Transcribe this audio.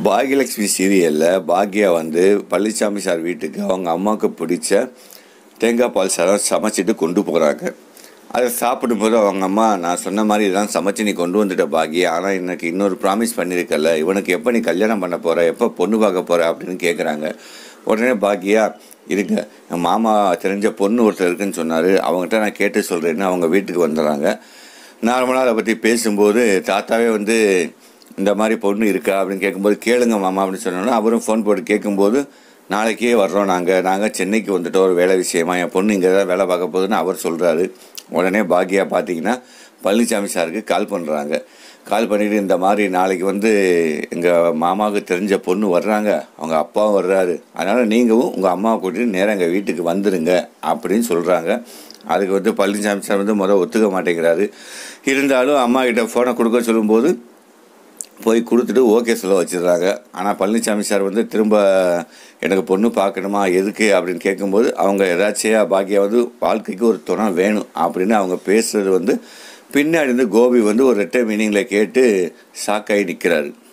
பாக்யலட்சுமி சீரியலில் பாக்யா வந்து பழனிசாமி சார் வீட்டுக்கு அவங்க அம்மாவுக்கு பிடிச்ச தேங்காய் பால் சாதம் சமைச்சிட்டு கொண்டு போகிறாங்க அதை சாப்பிடும்போது அவங்க அம்மா நான் சொன்ன மாதிரி இதெல்லாம் சமைச்சு நீ கொண்டு வந்துட்ட பாக்யா ஆனால் எனக்கு இன்னொரு ப்ராமிஸ் பண்ணியிருக்கல இவனுக்கு எப்போ நீ கல்யாணம் பண்ண போகிற எப்போ பொண்ணு பார்க்க போகிற அப்படின்னு கேட்குறாங்க உடனே பாக்யா இருங்க என் மாமா தெரிஞ்ச பொண்ணு ஒருத்தர் இருக்குன்னு சொன்னார் அவங்ககிட்ட நான் கேட்டு சொல்கிறேன்னு அவங்க வீட்டுக்கு வந்துடுறாங்க நார்மலாக அதை பற்றி பேசும்போது தாத்தாவே வந்து இந்த மாதிரி பொண்ணு இருக்கா அப்படின்னு கேட்கும்போது கேளுங்க மாமா அப்படின்னு சொன்னோன்னா அவரும் ஃபோன் போட்டு கேட்கும்போது நாளைக்கே வர்றோம் நாங்கள் நாங்கள் சென்னைக்கு வந்துட்டோம் ஒரு வேலை விஷயமா என் பொண்ணு இங்கே தான் வேலை பார்க்க போகுதுன்னு அவர் சொல்கிறாரு உடனே பாக்கியா பார்த்தீங்கன்னா பழனிசாமி சாருக்கு கால் பண்ணுறாங்க கால் பண்ணிவிட்டு இந்த மாதிரி நாளைக்கு வந்து எங்கள் மாமாவுக்கு தெரிஞ்ச பொண்ணு வர்றாங்க அவங்க அப்பாவும் வர்றாரு அதனால் நீங்களும் உங்கள் அம்மாவை கூட்டிட்டு நேராக எங்கள் வீட்டுக்கு வந்துடுங்க அப்படின்னு சொல்கிறாங்க அதுக்கு வந்து பழனிசாமி சார் வந்து முதல் ஒத்துக்க மாட்டேங்கிறாரு இருந்தாலும் அம்மா கிட்ட ஃபோனை கொடுக்க சொல்லும்போது போய் கொடுத்துட்டு ஓகே சொல்ல வச்சிடுறாங்க ஆனால் பழனிசாமி சார் வந்து திரும்ப எனக்கு பொண்ணு பார்க்கணுமா எதுக்கு அப்படின்னு கேட்கும்போது அவங்க ஏதாச்சும் பாக்கியா வந்து வாழ்க்கைக்கு ஒரு துணை வேணும் அப்படின்னு அவங்க பேசுகிறது வந்து பின்னாடி இருந்து கோபி வந்து ஒரு ரெட்டை மீனிங்கில் கேட்டு ஷாக்காகி நிற்கிறாரு